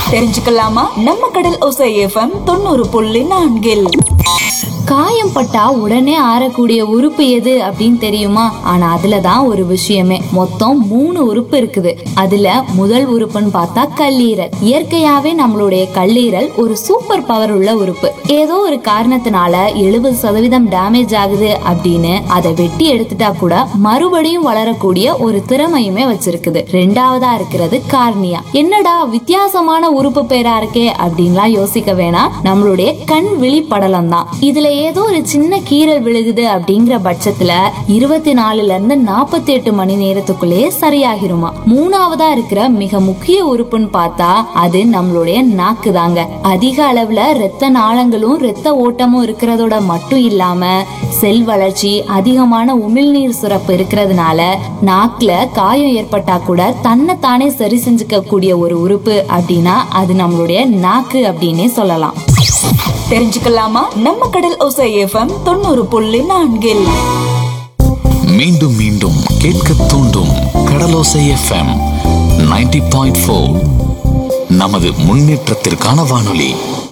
தெரிஞ்சுக்கலாமா நம்ம கடல் ஒசை எஃப்எம் தொண்ணூறு புள்ளி நான்கில் காயம் பட்டா உடனே ஆறக்கூடிய உறுப்பு எது அப்படின்னு தெரியுமா ஆனா அதுல தான் ஒரு விஷயமே மொத்தம் மூணு உறுப்பு இருக்குது அதுல முதல் உறுப்புன்னு பார்த்தா கல்லீரல் இயற்கையாவே நம்மளுடைய கல்லீரல் ஒரு சூப்பர் பவர் உள்ள உறுப்பு ஏதோ ஒரு காரணத்தினால எழுபது சதவீதம் டேமேஜ் ஆகுது அப்படின்னு அதை வெட்டி எடுத்துட்டா கூட மறுபடியும் வளரக்கூடிய ஒரு திறமையுமே வச்சிருக்குது ரெண்டாவதா இருக்கிறது கார்னியா என்னடா வித்தியாசமான உறுப்பு பேரா இருக்கே அப்படின்லாம் யோசிக்க வேணாம் நம்மளுடைய கண் விழி படலம் தான் இதுல ஏதோ ஒரு சின்ன கீறல் விழுகுது அப்படிங்கிற பட்சத்துல இருபத்தி நாலுல இருந்து நாற்பத்தி எட்டு மணி நேரத்துக்குள்ளேயே சரியாகிருமா மூணாவதா இருக்கிற மிக முக்கிய உறுப்புன்னு பார்த்தா அது நம்மளுடைய நாக்கு தாங்க அதிக அளவுல இரத்த நாளங்களும் இரத்த ஓட்டமும் இருக்கிறதோட மட்டும் இல்லாம செல் வளர்ச்சி அதிகமான உமிழ்நீர் சுரப்பு இருக்கிறதுனால நாக்குல காயம் ஏற்பட்டா கூட தன்னை தானே சரி செஞ்சுக்க கூடிய ஒரு உறுப்பு அப்படின்னா அது நம்மளுடைய நாக்கு அப்படின்னே சொல்லலாம் தெரிஞ்சுக்கலாமா நம்ம கடல் ஒசை எஃப்எம் தொண்ணூறு புள்ளி நான்கில் மீண்டும் மீண்டும் கேட்க தூண்டும் கடலோசை எஃப்எம் 90.4 பாயிண்ட் நமது முன்னேற்றத்திற்கான வானொலி